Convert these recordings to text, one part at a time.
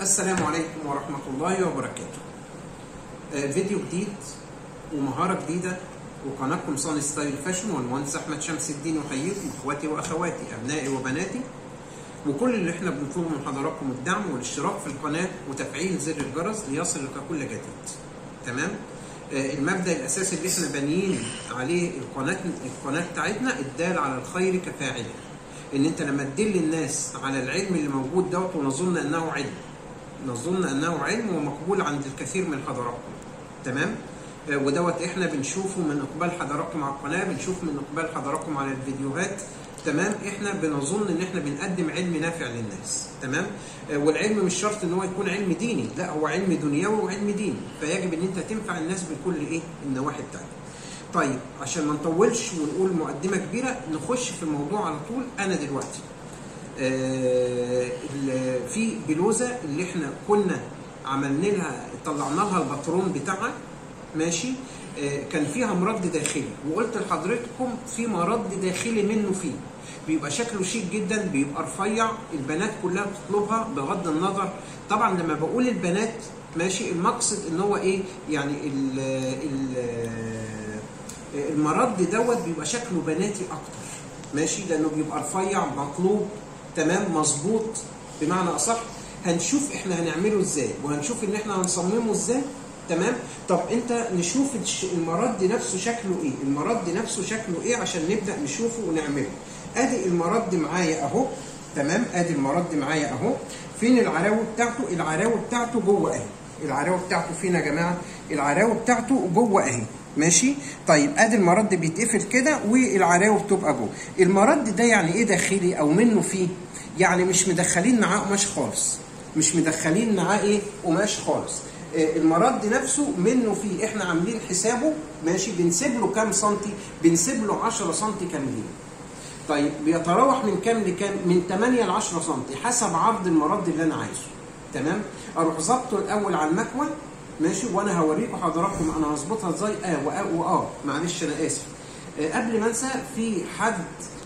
السلام عليكم ورحمة الله وبركاته آه، فيديو جديد ومهارة جديدة وقناتكم صان ستايل فاشن والمهندس أحمد شمس الدين يحييكم إخواتي وأخواتي أبنائي وبناتي وكل اللي احنا بنطلبه من حضراتكم الدعم والاشتراك في القناة وتفعيل زر الجرس ليصلك كل جديد تمام آه، المبدأ الأساسي اللي احنا بانيين عليه القناة القناة بتاعتنا الدال على الخير كفاعله ان انت لما تدل الناس على العلم اللي موجود دوت ونظن انه علم نظن انه علم ومقبول عند الكثير من حضراتكم تمام آه، ودوت احنا بنشوفه من اقبال حضراتكم على القناه بنشوف من اقبال حضراتكم على الفيديوهات تمام احنا بنظن ان احنا بنقدم علم نافع للناس تمام آه، والعلم مش شرط ان هو يكون علم ديني لا هو علم دنيوي وعلم ديني فيجب ان انت تنفع الناس بكل ايه النواحي بتاعتك طيب عشان ما نطولش ونقول مقدمه كبيره نخش في الموضوع على طول انا دلوقتي آه، ال- في بلوزه اللي احنا كنا عملنا لها طلعنا لها الباترون بتاعها ماشي آه، كان فيها مرد داخلي وقلت لحضرتكم في مرد داخلي منه فيه بيبقى شكله شيك جدا بيبقى رفيع البنات كلها بتطلبها بغض النظر طبعا لما بقول البنات ماشي المقصد ان هو ايه يعني ال ال المرد دوت بيبقى شكله بناتي اكتر ماشي لانه بيبقى رفيع مطلوب تمام مظبوط بمعنى اصح هنشوف احنا هنعمله ازاي وهنشوف ان احنا هنصممه ازاي تمام طب انت نشوف الش- المرد نفسه شكله ايه المرد نفسه شكله ايه عشان نبدا نشوفه ونعمله ادي المرد معايا اهو تمام ادي المرد معايا اهو فين العراوي بتاعته العراوي بتاعته جوه اهي العراوي بتاعته فين يا جماعه العراوي بتاعته جوه اهي ماشي طيب ادي المرد بيتقفل كده والعراوي بتبقى جوه المرد ده يعني ايه داخلي او منه فيه يعني مش مدخلين معاه قماش خالص مش مدخلين معاه ايه قماش خالص آه، المرد نفسه منه فيه احنا عاملين حسابه ماشي بنسيب له كام سنتي بنسيب له 10 سنتي كاملين طيب بيتراوح من كام لكام من 8 ل 10 سم حسب عرض المرد اللي انا عايزه تمام اروح ظابطه الاول على المكوى ماشي وانا هوريكم حضراتكم انا هظبطها ازاي اه واه واه معلش انا اسف آه قبل ما انسى في حد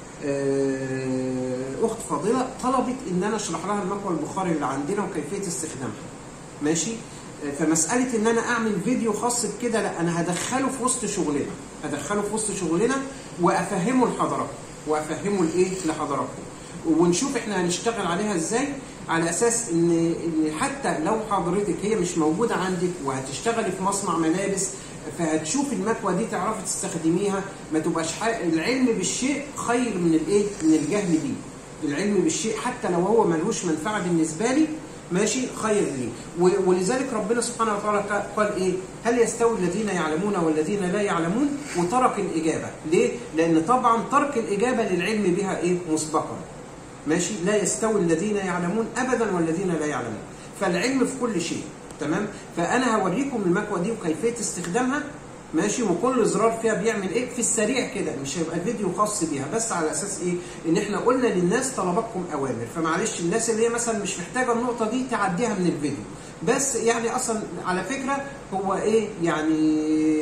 آه اخت فاضله طلبت ان انا اشرح لها المكوى البخاري اللي عندنا وكيفيه استخدامها ماشي آه، فمساله ان انا اعمل فيديو خاص بكده لا انا هدخله في وسط شغلنا هدخله في وسط شغلنا وافهمه لحضراتكم وافهمه لايه لحضراتكم ونشوف احنا هنشتغل عليها ازاي على اساس ان ان حتى لو حضرتك هي مش موجوده عندك وهتشتغلي في مصنع ملابس فهتشوف المكوه دي تعرفي تستخدميها ما تبقاش ح- العلم بالشيء خير من الايه من الجهل بيه العلم بالشيء حتى لو هو ملوش منفعه بالنسبه لي ماشي خير لي و- ولذلك ربنا سبحانه وتعالى ق- قال ايه هل يستوي الذين يعلمون والذين لا يعلمون وترك الاجابه ليه لان طبعا ترك الاجابه للعلم بها ايه مسبقا ماشي لا يستوي الذين يعلمون ابدا والذين لا يعلمون فالعلم في كل شيء تمام فانا هوريكم المكوه دي وكيفيه استخدامها ماشي وكل زرار فيها بيعمل ايه في السريع كده مش هيبقى الفيديو خاص بيها بس على اساس ايه ان احنا قلنا للناس طلباتكم اوامر فمعلش الناس اللي هي مثلا مش محتاجه النقطه دي تعديها من الفيديو بس يعني اصلا على فكره هو ايه يعني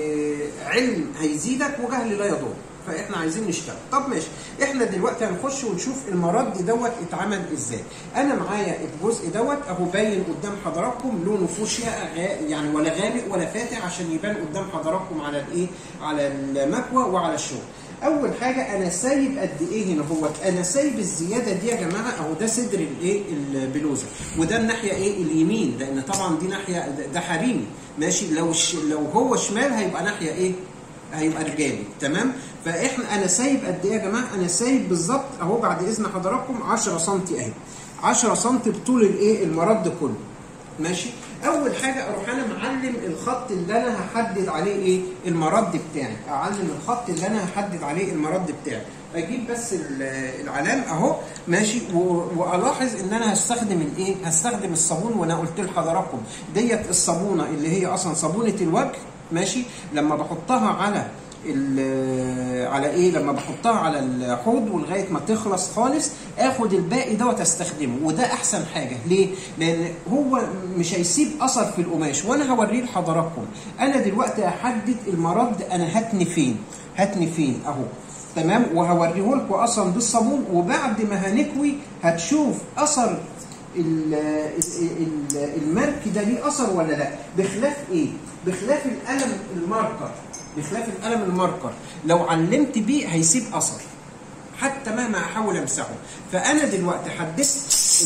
علم هيزيدك وجهل لا يضر فاحنا عايزين نشتغل طب ماشي احنا دلوقتي هنخش ونشوف المرد دوت اتعمل ازاي انا معايا الجزء دوت اهو باين قدام حضراتكم لونه فوشيا غا- يعني ولا غامق ولا فاتح عشان يبان قدام حضراتكم على الايه على المكوى وعلى الشغل اول حاجه انا سايب قد ايه هنا هو انا سايب الزياده دي يا جماعه اهو ده صدر الايه البلوزه وده الناحيه ايه اليمين لان طبعا دي ناحيه ده- ده حريمي ماشي لو ش... لو هو شمال هيبقى ناحيه ايه هيبقى رجالي تمام فاحنا انا سايب قد ايه يا جماعه انا سايب بالظبط اهو بعد اذن حضراتكم 10 سم اهي 10 سم بطول الايه المرد كله ماشي اول حاجه اروح انا معلم الخط اللي انا هحدد عليه ايه المرد بتاعي اعلم الخط اللي انا هحدد عليه المرد بتاعي اجيب بس ال- العلام اهو ماشي و- والاحظ ان انا هستخدم الايه هستخدم الصابون وانا قلت لحضراتكم ديت الصابونه اللي هي اصلا صابونه الوجه ماشي لما بحطها على ال- على ايه لما بحطها على الحوض ولغايه ما تخلص خالص اخد الباقي دوت استخدمه وده احسن حاجه ليه لان هو مش هيسيب اثر في القماش وانا هوريه لحضراتكم انا دلوقتي احدد المرد انا هتني فين هتني فين اهو تمام وهوريه لكم اصلا بالصابون وبعد ما هنكوي هتشوف اثر ال- ال- ال- المارك ده ليه اثر ولا لا بخلاف ايه بخلاف القلم الماركر بخلاف القلم الماركر لو علمت بيه هيسيب اثر حتى مهما احاول امسحه فانا دلوقتي حددت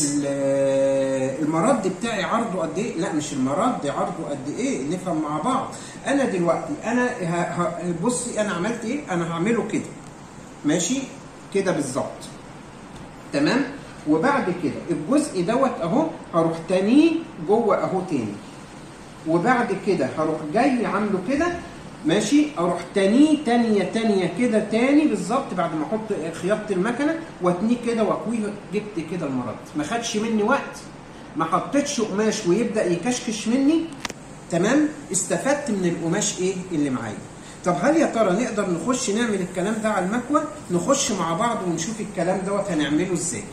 ال- المرد بتاعي عرضه قد ايه لا مش المرد عرضه قد ايه نفهم مع بعض انا دلوقتي انا ه- ه- بصي انا عملت ايه انا هعمله كده ماشي كده بالظبط تمام وبعد كده الجزء دوت اهو هروح تانيه جوه اهو تاني وبعد كده هروح جاي عامله كده ماشي اروح تانيه تانية تانية كده تاني بالظبط بعد ما احط خياطة المكنة واتنيه كده واكويه جبت كده المرض ما خدش مني وقت ما حطيتش قماش ويبدا يكشكش مني تمام استفدت من القماش ايه اللي معايا طب هل يا ترى نقدر نخش نعمل الكلام ده على المكوى نخش مع بعض ونشوف الكلام دوت هنعمله ازاي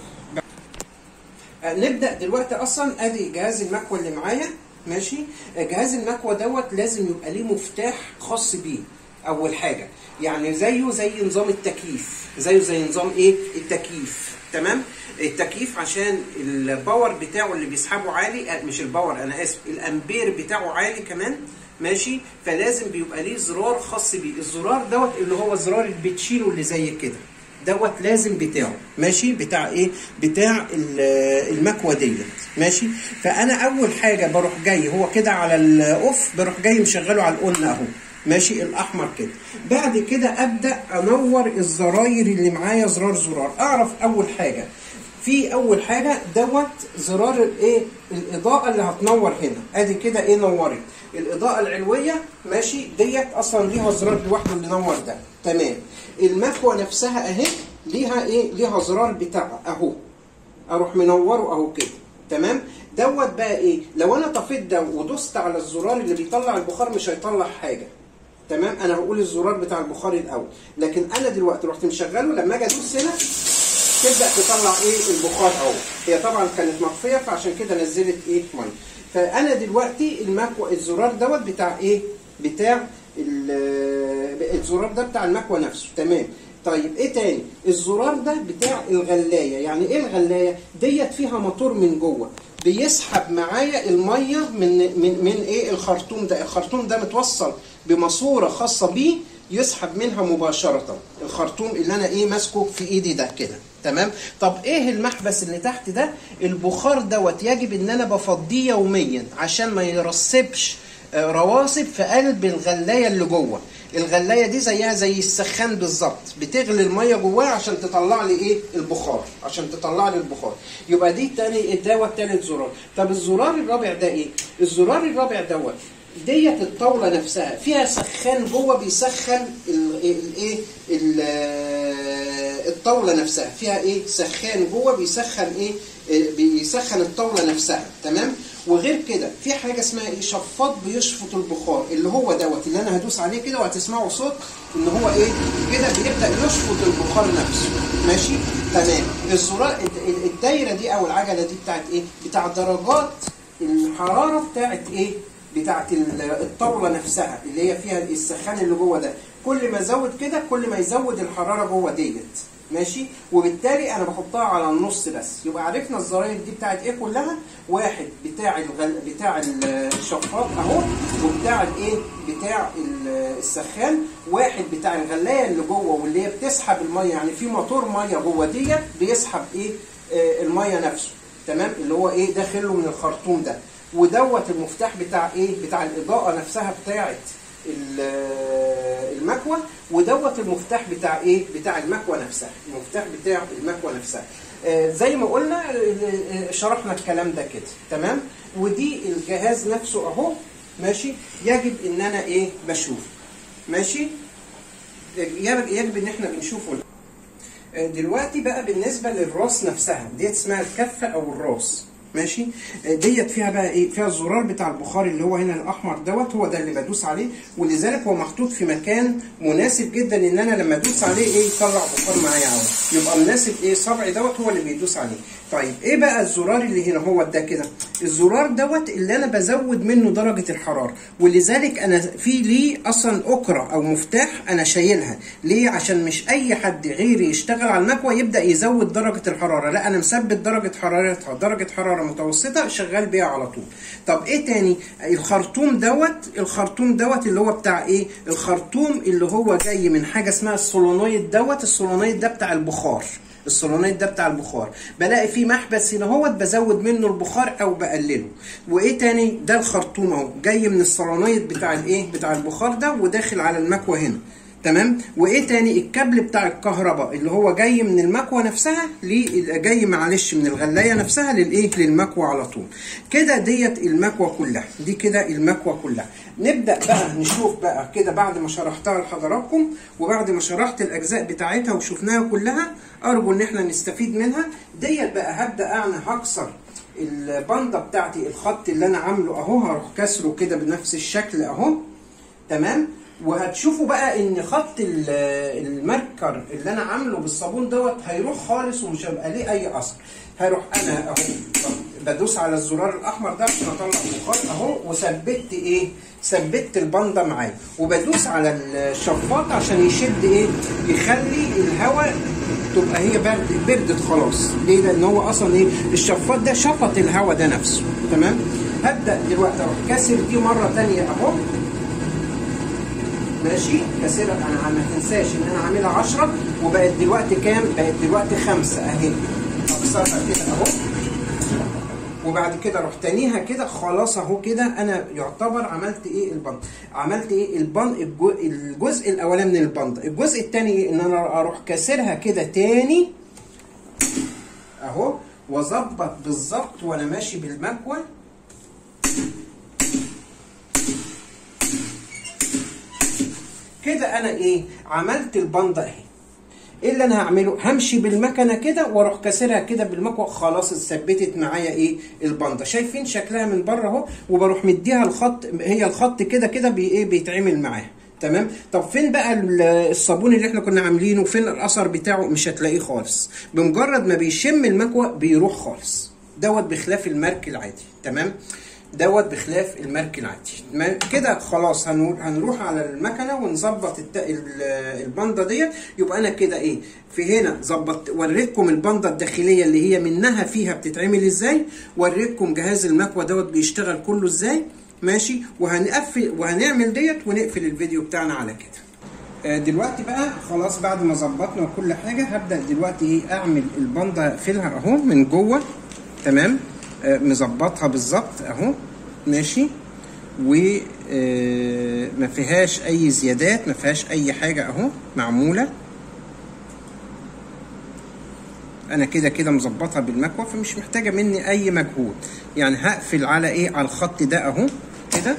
آه، نبدا دلوقتي اصلا ادي جهاز المكوى اللي معايا ماشي آه، جهاز المكوى دوت لازم يبقى ليه مفتاح خاص بيه اول حاجه يعني زيه زي نظام التكييف زيه زي نظام ايه التكييف تمام التكييف عشان الباور بتاعه اللي بيسحبه عالي آه، مش الباور انا اسف الامبير بتاعه عالي كمان ماشي فلازم بيبقى ليه زرار خاص بيه الزرار دوت اللي هو زرار اللي بتشيله اللي زي كده دوت لازم بتاعه ماشي بتاع ايه بتاع ال- المكوى ديت ماشي فانا اول حاجه بروح جاي هو كده على الاوف بروح جاي مشغله على الاون اهو ماشي الاحمر كده بعد كده ابدا انور الزراير اللي معايا زرار زرار اعرف اول حاجه في اول حاجه دوت زرار الايه الاضاءه اللي هتنور هنا ادي كده ايه نورت الاضاءه العلويه ماشي ديت اصلا ليها زرار لوحده اللي نور ده تمام المكوى نفسها اهي ليها ايه ليها زرار بتاعها اهو اروح منوره اهو كده تمام دوت بقى ايه لو انا طفيت ده ودوست على الزرار اللي بيطلع البخار مش هيطلع حاجه تمام انا هقول الزرار بتاع البخار الاول لكن انا دلوقتي رحت مشغله لما اجي ادوس هنا تبدا تطلع ايه البخار اهو هي طبعا كانت مطفيه فعشان كده نزلت ايه ميه فانا دلوقتي المكوى الزرار دوت بتاع ايه بتاع ال- الزرار ده بتاع المكوى نفسه تمام طيب ايه تاني الزرار ده بتاع الغلايه يعني ايه الغلايه ديت فيها موتور من جوه بيسحب معايا الميه من من من ايه الخرطوم ده الخرطوم ده متوصل بماسوره خاصه بيه يسحب منها مباشره الخرطوم اللي انا ايه ماسكه في ايدي ده كده تمام طب ايه المحبس اللي تحت ده البخار دوت يجب ان انا بفضيه يوميا عشان ما يرسبش آه، رواسب في قلب الغلايه اللي جوه الغلايه دي زيها زي السخان بالظبط بتغلي الميه جواها عشان تطلع لي ايه البخار عشان تطلع لي البخار يبقى دي تاني دوت تالت زرار طب الزرار الرابع ده ايه الزرار الرابع دوت ديت الطاوله نفسها فيها سخان جوه بيسخن الايه الطاوله نفسها فيها ايه سخان جوه بيسخن ايه آه، بيسخن الطاوله نفسها تمام وغير كده في حاجه اسمها ايه شفاط بيشفط البخار اللي هو دوت اللي انا هدوس عليه كده وهتسمعوا صوت ان هو ايه كده بيبدا يشفط البخار نفسه ماشي تمام الزرار الد- ال- الدايره دي او العجله دي بتاعت ايه بتاع درجات الحراره بتاعت ايه بتاعت ال- الطاوله نفسها اللي هي فيها السخان اللي جوه ده كل ما ازود كده كل ما يزود الحراره جوه ديت ماشي وبالتالي انا بحطها على النص بس يبقى عرفنا الزراير دي بتاعت ايه كلها واحد بتاع الغل... بتاع ال- الشفاط اهو وبتاع الايه بتاع ال- السخان واحد بتاع الغلايه اللي جوه واللي هي بتسحب الميه يعني في موتور ميه جوه ديت بيسحب ايه آه الميه نفسه تمام اللي هو ايه داخله من الخرطوم ده ودوت المفتاح بتاع ايه بتاع الاضاءه نفسها بتاعت ال- المكوى ودوت المفتاح بتاع ايه بتاع المكوى نفسها المفتاح بتاع المكوى نفسها آه، زي ما قلنا آه، آه، شرحنا الكلام ده كده تمام ودي الجهاز نفسه اهو ماشي يجب ان انا ايه بشوف ماشي يجب يجب ان احنا بنشوفه آه، دلوقتي بقى بالنسبه للراس نفسها ديت اسمها الكفه او الراس ماشي آه، ديت فيها بقى ايه فيها الزرار بتاع البخار اللي هو هنا الاحمر دوت هو ده اللي بدوس عليه ولذلك هو محطوط في مكان مناسب جدا ان انا لما ادوس عليه ايه يطلع بخار معايا اهو يبقى مناسب ايه صبعي دوت هو اللي بيدوس عليه طيب ايه بقى الزرار اللي هنا هو ده كده الزرار دوت اللي انا بزود منه درجه الحراره ولذلك انا في ليه اصلا اكره او مفتاح انا شايلها ليه عشان مش اي حد غيري يشتغل على المكوى يبدا يزود درجه الحراره لا انا مثبت درجه حرارتها درجه حراره حراره متوسطه شغال بيها على طول طب ايه تاني الخرطوم دوت الخرطوم دوت اللي هو بتاع ايه الخرطوم اللي هو جاي من حاجه اسمها السولونويد دوت السولونويد ده بتاع البخار السولونيد ده بتاع البخار بلاقي فيه محبس هنا اهوت بزود منه البخار او بقلله وايه تاني ده الخرطوم اهو جاي من السولونيد بتاع الايه بتاع البخار ده وداخل على المكوه هنا تمام وايه تاني الكابل بتاع الكهرباء اللي هو جاي من المكوه نفسها ليه جاي معلش من الغلايه نفسها للايه للمكوه على طول كده ديت المكوه كلها دي كده المكوه كلها نبدا بقى نشوف بقى كده بعد ما شرحتها لحضراتكم وبعد ما شرحت الاجزاء بتاعتها وشفناها كلها ارجو ان احنا نستفيد منها ديت بقى هبدا انا هكسر البنده بتاعتي الخط اللي انا عامله اهو هروح كسره كده بنفس الشكل اهو تمام وهتشوفوا بقى ان خط الماركر اللي انا عامله بالصابون دوت هيروح خالص ومش هيبقى ليه اي اثر هروح انا اهو بدوس على الزرار الاحمر ده عشان اطلع البخار اهو وثبت ايه ثبت البنده معايا وبدوس على الشفاط عشان يشد ايه يخلي الهواء تبقى هي برد بردت خلاص ليه لان هو اصلا ايه الشفاط ده شفط الهواء ده نفسه تمام هبدا دلوقتي اروح كاسر دي مره ثانيه اهو ماشي كسرها انا ما تنساش ان انا عاملها 10 وبقت دلوقتي كام؟ بقت دلوقتي 5 اهي اكسرها كده اهو وبعد كده اروح تانيها كده خلاص اهو كده انا يعتبر عملت ايه البند عملت ايه البند الجزء الاولاني من البند الجزء الثاني ان انا اروح كاسرها كده تاني اهو واظبط بالظبط وانا ماشي بالمكوه كده انا ايه عملت البنده اهي ايه اللي انا هعمله همشي بالمكنه كده واروح كاسرها كده بالمكوه خلاص اتثبتت معايا ايه البنده شايفين شكلها من بره اهو وبروح مديها الخط هي الخط كده كده بي ايه بيتعمل معاها تمام طب فين بقى الصابون اللي احنا كنا عاملينه فين الاثر بتاعه مش هتلاقيه خالص بمجرد ما بيشم المكوه بيروح خالص دوت بخلاف المارك العادي تمام دوت بخلاف المارك العادي كده خلاص هنروح على المكنه ونظبط البنده ديت يبقى انا كده ايه في هنا ظبط وريتكم البنده الداخليه اللي هي منها فيها بتتعمل ازاي وريتكم جهاز المكوه دوت بيشتغل كله ازاي ماشي وهنقفل وهنعمل ديت ونقفل الفيديو بتاعنا على كده دلوقتي بقى خلاص بعد ما ظبطنا وكل حاجه هبدا دلوقتي ايه اعمل البنده اقفلها اهو من جوه تمام مظبطها بالظبط اهو ماشي وما فيهاش اي زيادات ما فيهاش اي حاجه اهو معموله انا كده كده مظبطها بالمكوه فمش محتاجه مني اي مجهود يعني هقفل على ايه على الخط ده اهو كده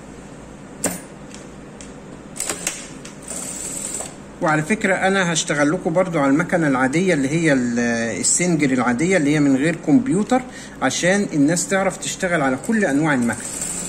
وعلى فكرة أنا هشتغل لكم برضو على المكنة العادية اللي هي السنجر العادية اللي هي من غير كمبيوتر عشان الناس تعرف تشتغل على كل أنواع المكن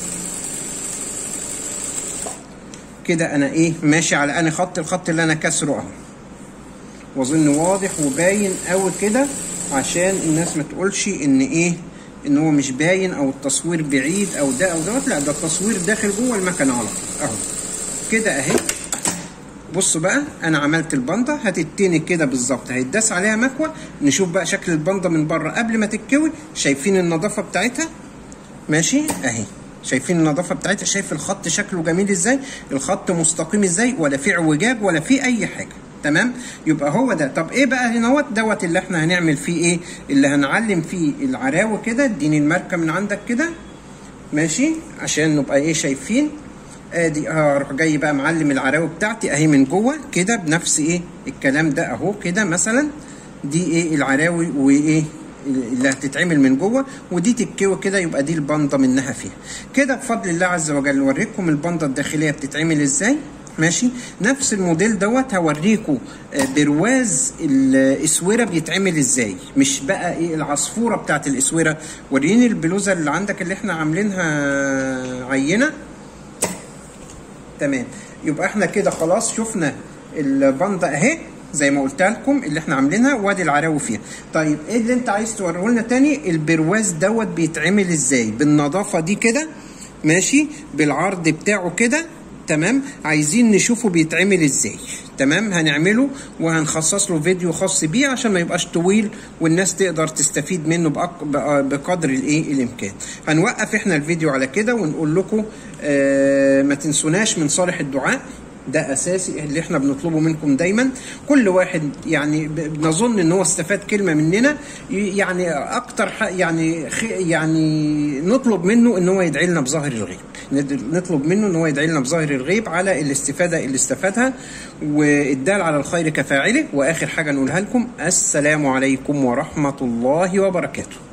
كده أنا إيه ماشي على أنا خط الخط اللي أنا كسره أهو وأظن واضح وباين أوي كده عشان الناس ما تقولش إن إيه إن هو مش باين أو التصوير بعيد أو ده أو دوت لا ده التصوير داخل جوه المكنة على طول أهو كده أهي بصوا بقى انا عملت البنده هتتني كده بالظبط هيتداس عليها مكوه نشوف بقى شكل البنده من بره قبل ما تتكوي شايفين النظافه بتاعتها ماشي اهي شايفين النظافه بتاعتها شايف الخط شكله جميل ازاي الخط مستقيم ازاي ولا فيه اعوجاج ولا فيه اي حاجه تمام يبقى هو ده طب ايه بقى هنا اهوت دوت اللي احنا هنعمل فيه ايه اللي هنعلم فيه العراوي كده اديني الماركه من عندك كده ماشي عشان نبقى ايه شايفين ادي هروح جاي بقى معلم العراوي بتاعتي اهي من جوه كده بنفس ايه الكلام ده اهو كده مثلا دي ايه العراوي وايه اللي هتتعمل من جوه ودي تتكوي كده يبقى دي البنده منها فيها كده بفضل الله عز وجل نوريكم البنده الداخليه بتتعمل ازاي ماشي نفس الموديل دوت هوريكم برواز الاسوره بيتعمل ازاي مش بقى ايه العصفوره بتاعت الاسوره وريني البلوزه اللي عندك اللي احنا عاملينها عينه تمام يبقى احنا كده خلاص شفنا البنده اهي زي ما قلت لكم اللي احنا عاملينها وادي العراوي فيها طيب ايه اللي انت عايز توريه لنا تاني البرواز دوت بيتعمل ازاي بالنظافه دي كده ماشي بالعرض بتاعه كده تمام عايزين نشوفه بيتعمل ازاي تمام هنعمله وهنخصص له فيديو خاص بيه عشان ما يبقاش طويل والناس تقدر تستفيد منه بأق... بقدر الايه الامكان هنوقف احنا الفيديو على كده ونقول لكم آه ما تنسوناش من صالح الدعاء ده اساسي اللي احنا بنطلبه منكم دايما كل واحد يعني بنظن ان هو استفاد كلمه مننا يعني اكتر يعني يعني نطلب منه ان هو يدعي لنا بظاهر الغيب نطلب منه ان هو يدعي لنا بظاهر الغيب على الاستفاده اللي استفادها والدال على الخير كفاعله واخر حاجه نقولها لكم السلام عليكم ورحمه الله وبركاته